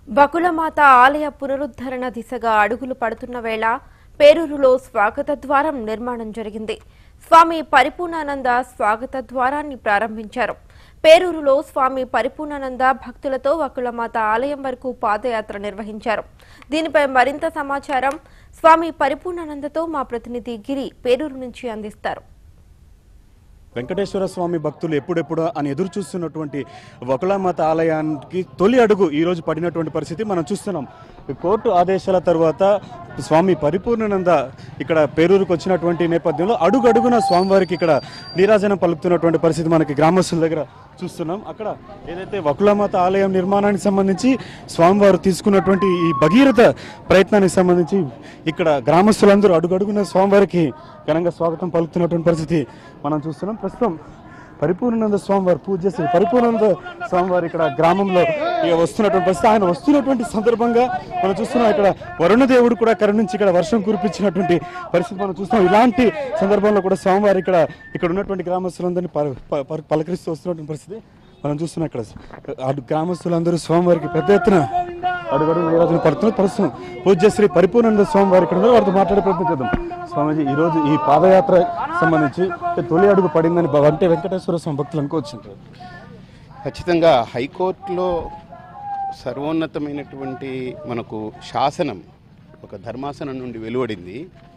బకులమాత ఆలయ పునరుద్ధరణ దిశగా అడుగులు పడుతున్న వేళ పేరూరులో స్వాగత ద్వారం నిర్మాణం జరిగింది స్వామి పరిపూర్ణానంద స్వాగత ద్వారాన్ని ప్రారంభించారు పేరూరులో స్వామి పరిపూర్ణానంద భక్తులతో వకులమాత ఆలయం వరకు పాదయాత్ర నిర్వహించారు దీనిపై మరింత సమాచారం స్వామి పరిపూర్ణానందతో మా ప్రతినిధి గిరి పేరూరు నుంచి అందిస్తారు వెంకటేశ్వర స్వామి భక్తులు ఎప్పుడెప్పుడు అని ఎదురు చూస్తున్నటువంటి వకులామాత ఆలయానికి తొలి అడుగు ఈ రోజు పడినటువంటి పరిస్థితి మనం చూస్తున్నాం కోర్టు ఆదేశాల తర్వాత స్వామి పరిపూర్ణానంద ఇక్కడ పేరూరుకు వచ్చినటువంటి నేపథ్యంలో అడుగు అడుగున స్వామివారికి ఇక్కడ నీరాజనం పలుకుతున్నటువంటి పరిస్థితి మనకి గ్రామస్తుల దగ్గర చూస్తున్నాం అక్కడ ఏదైతే వకులామాత ఆలయం నిర్మాణానికి సంబంధించి స్వామివారు తీసుకున్నటువంటి ఈ భగీరథ ప్రయత్నానికి సంబంధించి ఇక్కడ గ్రామస్తులందరూ అడుగడుగున స్వామివారికి ఘనంగా స్వాగతం పలుకుతున్నటువంటి పరిస్థితి మనం చూస్తున్నాం ప్రస్తుతం పరిపూర్ణానంద స్వామివారు పూజ చేసి పరిపూర్ణానంద స్వామివారు ఇక్కడ గ్రామంలో ఇక వస్తున్నటువంటి పరిస్థితి ఆయన వస్తున్నటువంటి సందర్భంగా మనం చూస్తున్నాం ఇక్కడ వరుణదేవుడు కూడా కరుణించి ఇక్కడ వర్షం కురిపించినటువంటి పరిస్థితి మనం చూస్తున్నాం ఇలాంటి సందర్భంలో కూడా స్వామివారు ఇక్కడ ఇక్కడ ఉన్నటువంటి గ్రామస్తులందరినీ పల- ప- ప- పలకరిస్తూ వస్తున్నటువంటి పరిస్థితి మనం చూస్తున్నాం ఇక్కడ అటు గ్రామస్తులందరూ స్వామివారికి పెద్ద ఎత్తున అడుగడుగు నిరాజన పడుతున్నారు ప్రస్తుతం పూజ్యశ్రీ పరిపూర్ణానంద స్వామి వారి ఇక్కడ ఉన్నారు వారితో మాట్లాడే ప్రయత్నం చేద్దాం స్వామీజీ ఈ రోజు ఈ పాదయాత్ర సంబంధించి తొలి అడుగు పడిందని భ- అంటే వెంకటేశ్వర స్వామి భక్తులు అనుకోవచ్చు ఖచ్చితంగా హైకోర్టులో సర్వోన్నతమైనటువంటి మనకు శాసనం ఒక ధర్మాసనం నుండి వెలువడింది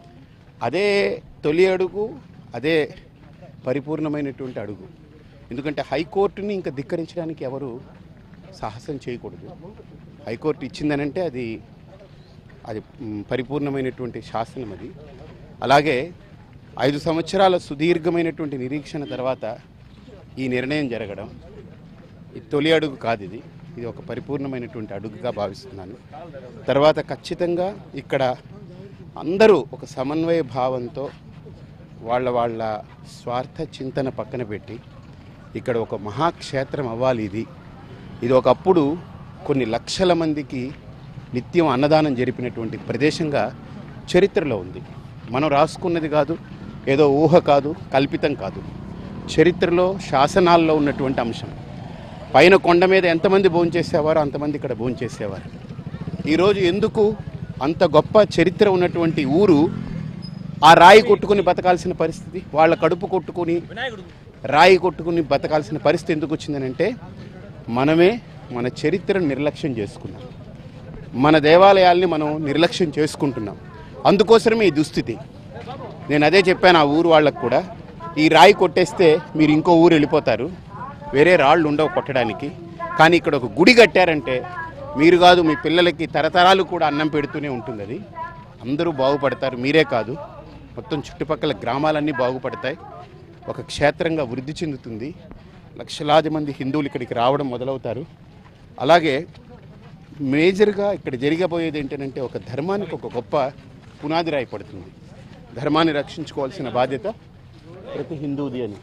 అదే తొలి అడుగు అదే పరిపూర్ణమైనటువంటి అడుగు ఎందుకంటే హైకోర్టుని ఇంకా ధిక్కరించడానికి ఎవరు సాహసం చేయకూడదు హైకోర్టు ఇచ్చిందనంటే అది అది మ్, పరిపూర్ణమైనటువంటి శాసనం అది అలాగే ఐదు సంవత్సరాల సుదీర్ఘమైనటువంటి నిరీక్షణ తర్వాత ఈ నిర్ణయం జరగడం ఇది తొలి అడుగు కాదు ఇది ఇది ఒక పరిపూర్ణమైనటువంటి అడుగుగా భావిస్తున్నాను తర్వాత ఖచ్చితంగా ఇక్కడ అందరూ ఒక సమన్వయ భావంతో వాళ్ళ వాళ్ళ స్వార్థ చింతన పక్కన పెట్టి ఇక్కడ ఒక మహాక్షేత్రం అవ్వాలి ఇది ఇది ఒకప్పుడు కొన్ని లక్షల మందికి నిత్యం అన్నదానం జరిపినటువంటి ప్రదేశంగా చరిత్రలో ఉంది మనం రాసుకున్నది కాదు ఏదో ఊహ కాదు కల్పితం కాదు చరిత్రలో శాసనాల్లో ఉన్నటువంటి అంశం పైన కొండ మీద ఎంతమంది భోంచేసేవారో అంతమంది ఇక్కడ భోంచేసేవారు ఈరోజు ఎందుకు అంత గొప్ప చరిత్ర ఉన్నటువంటి ఊరు ఆ రాయి కొట్టుకుని బతకాల్సిన పరిస్థితి వాళ్ళ కడుపు కొట్టుకుని రాయి కొట్టుకుని బతకాల్సిన పరిస్థితి ఎందుకు వచ్చిందనంటే మనమే మన చరిత్రను నిర్లక్ష్యం చేసుకున్నాం మన దేవాలయాల్ని మనం నిర్లక్ష్యం చేసుకుంటున్నాం అందుకోసమే ఈ దుస్థితి నేను అదే చెప్పాను ఆ ఊరు వాళ్ళకు కూడా ఈ రాయి కొట్టేస్తే మీరు ఇంకో ఊరు వెళ్ళిపోతారు వేరే రాళ్ళు ఉండవు కొట్టడానికి కానీ ఇక్కడ ఒక గుడి కట్టారంటే మీరు కాదు మీ పిల్లలకి తరతరాలు కూడా అన్నం పెడుతూనే ఉంటుంది అది అందరూ బాగుపడతారు మీరే కాదు మొత్తం చుట్టుపక్కల గ్రామాలన్నీ బాగుపడతాయి ఒక క్షేత్రంగా వృద్ధి చెందుతుంది లక్షలాది మంది హిందువులు ఇక్కడికి రావడం మొదలవుతారు అలాగే మేజర్గా ఇక్కడ జరగబోయేది ఏంటంటే ఒక ధర్మానికి ఒక గొప్ప పునాది రాయి పడుతుంది ధర్మాన్ని రక్షించుకోవాల్సిన బాధ్యత ప్రతి హిందూది అని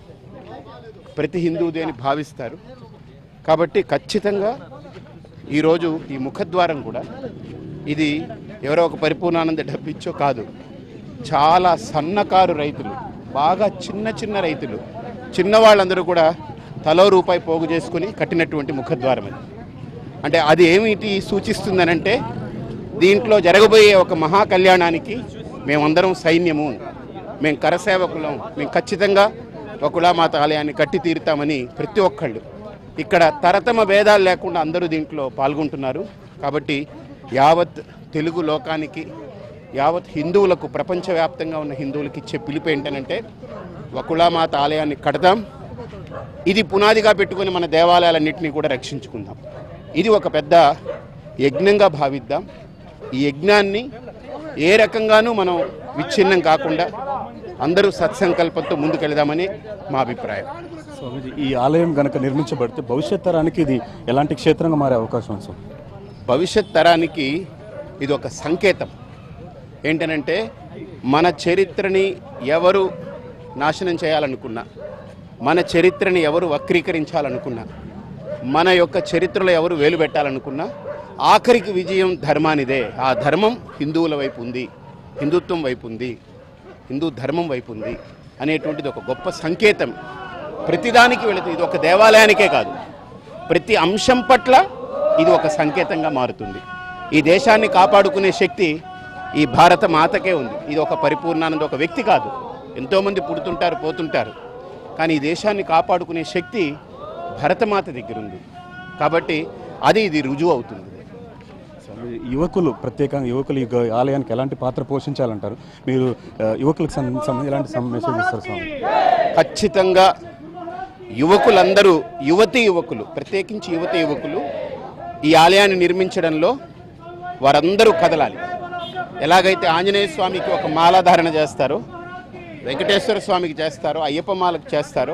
ప్రతి హిందూది అని భావిస్తారు కాబట్టి ఖచ్చితంగా ఈరోజు ఈ ముఖద్వారం కూడా ఇది ఎవరో ఒక పరిపూర్ణానంద డబ్బిచ్చో కాదు చాలా సన్నకారు రైతులు బాగా చిన్న చిన్న రైతులు చిన్నవాళ్ళందరూ కూడా తలో రూపాయి పోగు చేసుకుని కట్టినటువంటి ముఖద్వారం అది అంటే అది ఏమిటి సూచిస్తుందనంటే దీంట్లో జరగబోయే ఒక మహా కళ్యాణానికి మేమందరం సైన్యము మేము కరసేవకులం మేము ఖచ్చితంగా వకులామాత ఆలయాన్ని కట్టి తీరుతామని ప్రతి ఒక్కళ్ళు ఇక్కడ తరతమ భేదాలు లేకుండా అందరూ దీంట్లో పాల్గొంటున్నారు కాబట్టి యావత్ తెలుగు లోకానికి యావత్ హిందువులకు ప్రపంచవ్యాప్తంగా ఉన్న హిందువులకి ఇచ్చే పిలుపు ఏంటనంటే వకులామాత ఆలయాన్ని కడదాం ఇది పునాదిగా పెట్టుకొని మన దేవాలయాలన్నింటినీ కూడా రక్షించుకుందాం ఇది ఒక పెద్ద యజ్ఞంగా భావిద్దాం ఈ యజ్ఞాన్ని ఏ రకంగానూ మనం విచ్ఛిన్నం కాకుండా అందరూ సత్సంకల్పంతో ముందుకెళ్దామని మా అభిప్రాయం స్వామీజీ ఈ ఆలయం గనక నిర్మించబడితే భవిష్యత్ తరానికి ఇది ఎలాంటి క్షేత్రంగా మారే అవకాశం ఉంది స్వామి భవిష్యత్ తరానికి ఇది ఒక సంకేతం ఏంటనంటే మన చరిత్రని ఎవరు నాశనం చేయాలనుకున్నా మన చరిత్రని ఎవరు వక్రీకరించాలనుకున్నా మన యొక్క చరిత్రలో ఎవరు వేలు పెట్టాలనుకున్నా ఆఖరికి విజయం ధర్మానిదే ఆ ధర్మం హిందువుల వైపు ఉంది హిందుత్వం వైపు ఉంది హిందూ ధర్మం వైపు ఉంది అనేటువంటిది ఒక గొప్ప సంకేతం ప్రతిదానికి వెళుతుంది ఇది ఒక దేవాలయానికే కాదు ప్రతి అంశం పట్ల ఇది ఒక సంకేతంగా మారుతుంది ఈ దేశాన్ని కాపాడుకునే శక్తి ఈ భారత మాతకే ఉంది ఇది ఒక పరిపూర్ణానంద ఒక వ్యక్తి కాదు ఎంతోమంది పుడుతుంటారు పోతుంటారు కానీ ఈ దేశాన్ని కాపాడుకునే శక్తి భరతమాత దగ్గర ఉంది కాబట్టి అది ఇది రుజువు అవుతుంది స్వామి, యువకులు ప్రత్యేకంగా యువకులు ఈ గ- ఆలయానికి ఎలాంటి పాత్ర పోషించాలంటారు మీరు ఆ, యువకులకు సం- సం- ఎలాంటి సం- మెసేజ్ ఇస్తారు స్వామి ఖచ్చితంగా యువకులందరూ యువతి యువకులు ప్రత్యేకించి యువతి యువకులు ఈ ఆలయాన్ని నిర్మించడంలో వారందరూ కదలాలి ఎలాగైతే ఆంజనేయ స్వామికి ఒక మాలాధారణ చేస్తారో వెంకటేశ్వర స్వామికి చేస్తారో అయ్యప్ప మాలకు చేస్తారో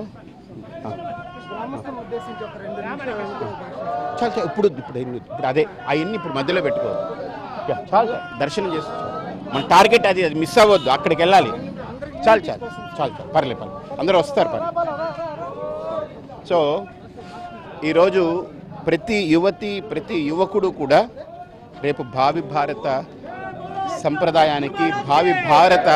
చాలు చాలు ఇప్పుడు ఇప్పుడు ఎన్ని- ఇప్పుడు అదే అవన్నీ ఇప్పుడు మధ్యలో పెట్టుకోవద్దు యా, చాలు చాలు దర్శనం చేసి మన టార్గెట్ అది అది మిస్ అవ్వద్దు అక్కడికి వెళ్ళాలి చాలు చాలు చాలు చాలు పర్లే పర్లే అందరూ వస్తారు పర్లే సో ఈరోజు ప్రతి యువతి ప్రతి యువకుడు కూడా రేపు భావి భారత సంప్రదాయానికి భావి భారత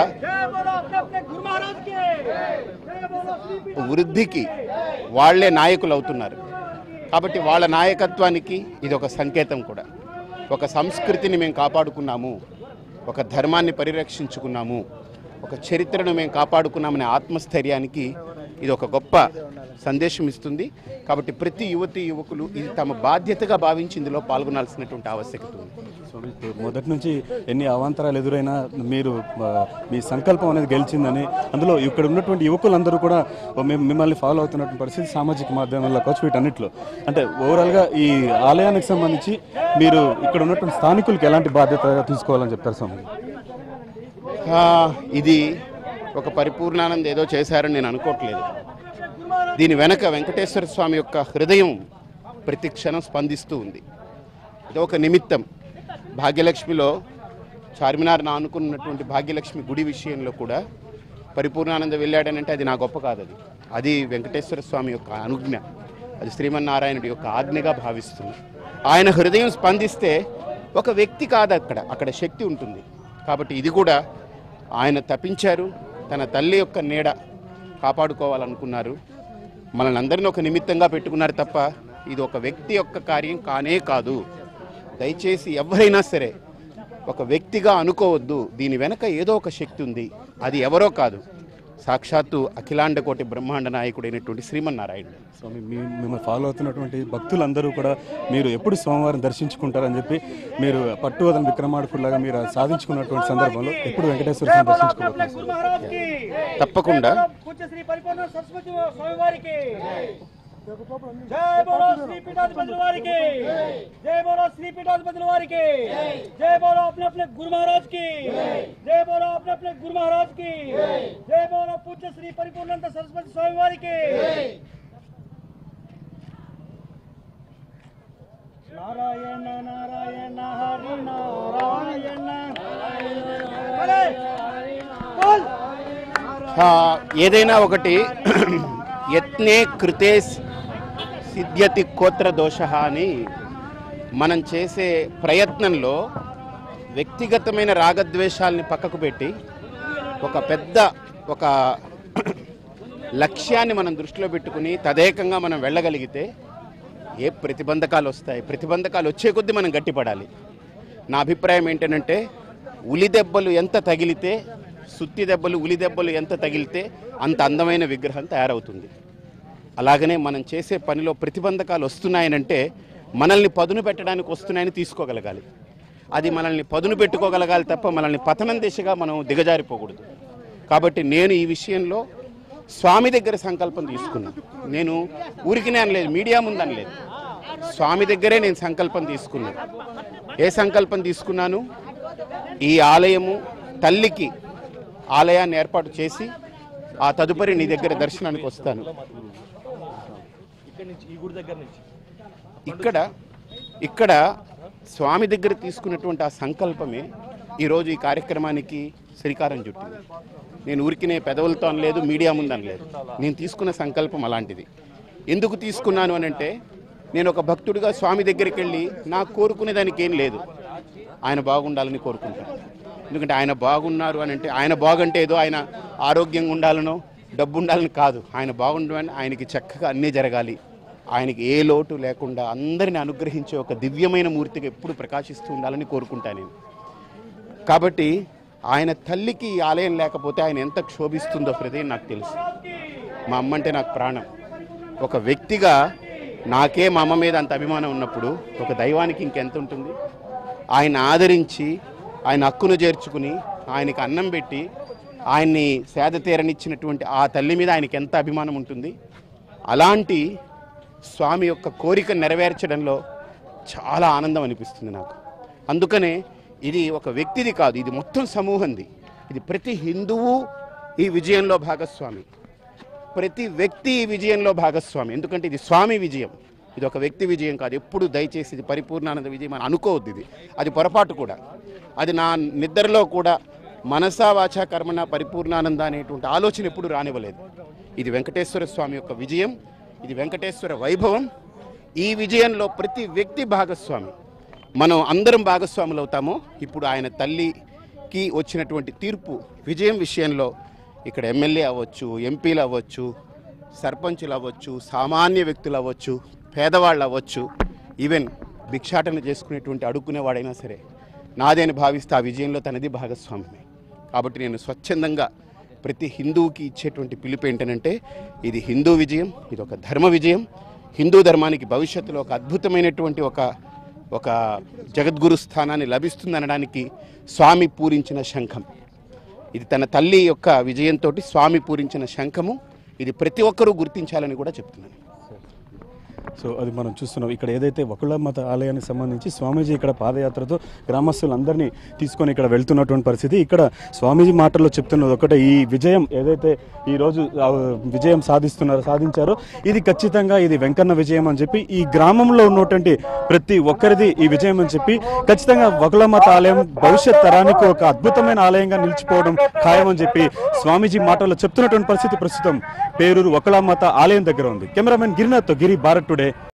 వృద్ధికి వాళ్ళే నాయకులు అవుతున్నారు కాబట్టి వాళ్ళ నాయకత్వానికి ఇది ఒక సంకేతం కూడా ఒక సంస్కృతిని మేము కాపాడుకున్నాము ఒక ధర్మాన్ని పరిరక్షించుకున్నాము ఒక చరిత్రను మేము కాపాడుకున్నామనే ఆత్మస్థైర్యానికి ఇది ఒక గొప్ప సందేశం ఇస్తుంది కాబట్టి ప్రతి యువతి యువకులు ఇది తమ బాధ్యతగా భావించి ఇందులో పాల్గొనాల్సినటువంటి ఆవశ్యకత ఉంది స్వామి ఇప్పుడు మొదటి నుంచి ఎన్ని అవాంతరాలు ఎదురైనా మీరు ఆ, మీ సంకల్పం అనేది గెలిచిందని అందులో ఇక్కడ ఉన్నటువంటి యువకులందరూ కూడా మేము మిమ్మల్ని ఫాలో అవుతున్నటువంటి పరిస్థితి సామాజిక మాధ్యమాల్లో కావచ్చు వీటన్నిటిలో అంటే ఓవరాల్గా ఈ ఆలయానికి సంబంధించి మీరు ఇక్కడ ఉన్నటువంటి స్థానికులకి ఎలాంటి బాధ్యత తీసుకోవాలని చెప్తారు స్వామి ఆ, ఇది ఒక పరిపూర్ణానంద ఏదో చేశారని నేను అనుకోవట్లేదు దీని వెనక వెంకటేశ్వర స్వామి యొక్క హృదయం ప్రతి క్షణం స్పందిస్తూ ఉంది ఇది ఒక నిమిత్తం భాగ్యలక్ష్మిలో చార్మినార్ను ఆనుకున్నటువంటి భాగ్యలక్ష్మి గుడి విషయంలో కూడా పరిపూర్ణానంద వెళ్ళాడనంటే అది నా గొప్ప కాదు అది అది వెంకటేశ్వర స్వామి యొక్క అనుజ్ఞ అది శ్రీమన్నారాయణుడి యొక్క ఆజ్ఞగా భావిస్తుంది ఆయన హృదయం స్పందిస్తే ఒక వ్యక్తి కాదు అక్కడ అక్కడ శక్తి ఉంటుంది కాబట్టి ఇది కూడా ఆయన తప్పించారు తన తల్లి యొక్క నీడ కాపాడుకోవాలనుకున్నారు మనల్ని అందరినీ ఒక నిమిత్తంగా పెట్టుకున్నారు తప్ప ఇది ఒక వ్యక్తి యొక్క కార్యం కానే కాదు దయచేసి ఎవరైనా సరే ఒక వ్యక్తిగా అనుకోవద్దు దీని వెనక ఏదో ఒక శక్తి ఉంది అది ఎవరో కాదు సాక్షాత్తు అఖిలాండ కోటి బ్రహ్మాండ నాయకుడైనటువంటి శ్రీమన్నారాయణుడు స్వామి మీ మిమ్మల్ని ఫాలో అవుతున్నటువంటి భక్తులందరూ కూడా మీరు ఎప్పుడు సోమవారం దర్శించుకుంటారని చెప్పి మీరు పట్టువదన విక్రమార్కుల్లాగా మీరు సాధించుకున్నటువంటి సందర్భంలో ఎప్పుడు వెంకటేశ్వర స్వామి దర్శించుకోబోతున్నారు స్వామి? महाराज की తప్పకుండా पूज्य श्री परिपूर्ण सरस्वती स्वामीवारी की जय बोलो श्री पीठाधिपति वारी की जय बोलो श्री पीठाधिपति वारी की जय बोलो अपने अपने गुरु महाराज की जय बोलो अपने अपने गुरु महाराज की जय बोलो पूज्य श्री परिपूर्णानंद सरस्वती स्वामी वारी की नारायण नारायण हरि नारायण बोले बोल ఆ, ఏదైనా ఒకటి యత్నే కృతే సిద్ధ్యతి కోత్ర దోష అని మనం చేసే ప్రయత్నంలో వ్యక్తిగతమైన రాగద్వేషాలని పక్కకు పెట్టి ఒక పెద్ద ఒక లక్ష్యాన్ని మనం దృష్టిలో పెట్టుకుని తదేకంగా మనం వెళ్ళగలిగితే ఏ ప్రతిబంధకాలు వస్తాయి ప్రతిబంధకాలు వచ్చే కొద్దీ మనం గట్టిపడాలి నా అభిప్రాయం ఏంటంటే ఉలి దెబ్బలు ఎంత తగిలితే సుత్తి దెబ్బలు ఉలి దెబ్బలు ఎంత తగిలితే అంత అందమైన విగ్రహం తయారవుతుంది అలాగనే మనం చేసే పనిలో ప్రతిబంధకాలు వస్తున్నాయనంటే మనల్ని పదును పెట్టడానికి వస్తున్నాయని తీసుకోగలగాలి అది మనల్ని పదును పెట్టుకోగలగాలి తప్ప మనల్ని పతనం దిశగా మనం దిగజారిపోకూడదు కాబట్టి నేను ఈ విషయంలో స్వామి దగ్గర సంకల్పం తీసుకున్నా నేను ఊరికినే అనలేదు మీడియా ముందు అనలేదు స్వామి దగ్గరే నేను సంకల్పం తీసుకున్నాను ఏ సంకల్పం తీసుకున్నాను ఈ ఆలయము తల్లికి ఆలయాన్ని ఏర్పాటు చేసి ఆ తదుపరి నీ దగ్గర దర్శనానికి వస్తాను ఇక్కడ ఇక్కడ స్వామి దగ్గర తీసుకున్నటువంటి ఆ సంకల్పమే ఈరోజు ఈ కార్యక్రమానికి శ్రీకారం చుట్టింది నేను ఊరికినే పెదవులతో అనలేదు మీడియా ముందు అనలేదు నేను తీసుకున్న సంకల్పం అలాంటిది ఎందుకు తీసుకున్నాను అని అంటే నేను ఒక భక్తుడిగా స్వామి దగ్గరికి వెళ్ళి నాకు కోరుకునే దానికి ఏం లేదు ఆయన బాగుండాలని కోరుకుంటాను ఎందుకంటే ఆయన బాగున్నారు అని అంటే ఆయన బాగుంటే ఏదో ఆయన ఆరోగ్యంగా ఉండాలనో డబ్బు ఉండాలని కాదు ఆయన బాగుండాలని ఆయనకి చక్కగా అన్నీ జరగాలి ఆయనకి ఏ లోటు లేకుండా అందరిని అనుగ్రహించే ఒక దివ్యమైన మూర్తిగా ఎప్పుడు ప్రకాశిస్తూ ఉండాలని కోరుకుంటా నేను కాబట్టి ఆయన తల్లికి ఈ ఆలయం లేకపోతే ఆయన ఎంత క్షోభిస్తుందో హృదయం నాకు తెలుసు మా అమ్మ అంటే నాకు ప్రాణం ఒక వ్యక్తిగా నాకే మా అమ్మ మీద అంత అభిమానం ఉన్నప్పుడు ఒక దైవానికి ఇంకెంత ఉంటుంది ఆయన ఆదరించి ఆయన హక్కును చేర్చుకుని ఆయనకి అన్నం పెట్టి ఆయన్ని సేద తీరనిచ్చినటువంటి ఆ తల్లి మీద ఆయనకి ఎంత అభిమానం ఉంటుంది అలాంటి స్వామి యొక్క కోరిక నెరవేర్చడంలో చాలా ఆనందం అనిపిస్తుంది నాకు అందుకనే ఇది ఒక వ్యక్తిది కాదు ఇది మొత్తం సమూహంది ఇది ప్రతి హిందువు ఈ విజయంలో భాగస్వామి ప్రతి వ్యక్తి ఈ విజయంలో భాగస్వామి ఎందుకంటే ఇది స్వామి విజయం ఇది ఒక వ్యక్తి విజయం కాదు ఎప్పుడు దయచేసి ఇది పరిపూర్ణానంద విజయం అని అనుకోవద్దు ఇది అది పొరపాటు కూడా అది నా నిద్రలో కూడా మనసా వాచా కర్మణ పరిపూర్ణానంద అనేటువంటి ఆలోచన ఎప్పుడు రానివ్వలేదు ఇది వెంకటేశ్వర స్వామి యొక్క విజయం ఇది వెంకటేశ్వర వైభవం ఈ విజయంలో ప్రతి వ్యక్తి భాగస్వామి మనం అందరం భాగస్వాములు అవుతామో ఇప్పుడు ఆయన తల్లికి వచ్చినటువంటి తీర్పు విజయం విషయంలో ఇక్కడ ఎమ్మెల్యే అవ్వచ్చు ఎంపీలు అవ్వచ్చు సర్పంచులు అవ్వచ్చు సామాన్య వ్యక్తులు అవ్వచ్చు పేదవాళ్ళు అవ్వచ్చు ఈవెన్ భిక్షాటన చేసుకునేటువంటి అడుక్కునేవాడైనా సరే నాదే అని భావిస్తే ఆ విజయంలో తనది భాగస్వామ్యమే కాబట్టి నేను స్వచ్ఛందంగా ప్రతి హిందువుకి ఇచ్చేటువంటి పిలుపు ఏంటనంటే ఇది హిందూ విజయం ఇది ఒక ధర్మ విజయం హిందూ ధర్మానికి భవిష్యత్తులో ఒక అద్భుతమైనటువంటి ఒక ఒక జగద్గురు స్థానాన్ని లభిస్తుందనడానికి స్వామి పూరించిన శంఖం ఇది తన తల్లి యొక్క విజయంతో స్వామి పూరించిన శంఖము ఇది ప్రతి ఒక్కరూ గుర్తించాలని కూడా చెప్తున్నాను సో అది మనం చూస్తున్నాం ఇక్కడ ఏదైతే వకుళమత ఆలయానికి సంబంధించి స్వామీజీ ఇక్కడ పాదయాత్రతో గ్రామస్తులందరినీ తీసుకొని ఇక్కడ వెళ్తున్నటువంటి పరిస్థితి ఇక్కడ స్వామీజీ మాటల్లో చెప్తున్నది ఒకటే ఈ విజయం ఏదైతే ఈ రోజు ఆ, విజయం సాధిస్తున్నారో సాధించారో ఇది ఖచ్చితంగా ఇది వెంకన్న విజయం అని చెప్పి ఈ గ్రామంలో ఉన్నటువంటి ప్రతి ఒక్కరిది ఈ విజయం అని చెప్పి ఖచ్చితంగా వకుళమత ఆలయం భవిష్యత్ తరానికి ఒక అద్భుతమైన ఆలయంగా నిలిచిపోవడం ఖాయమని చెప్పి స్వామీజీ మాటల్లో చెప్తున్నటువంటి పరిస్థితి ప్రస్తుతం పేరూరు వకుళమత ఆలయం దగ్గర ఉంది కెమెరామెన్ గిరినాథ్తో గిరి భారత్ టుడే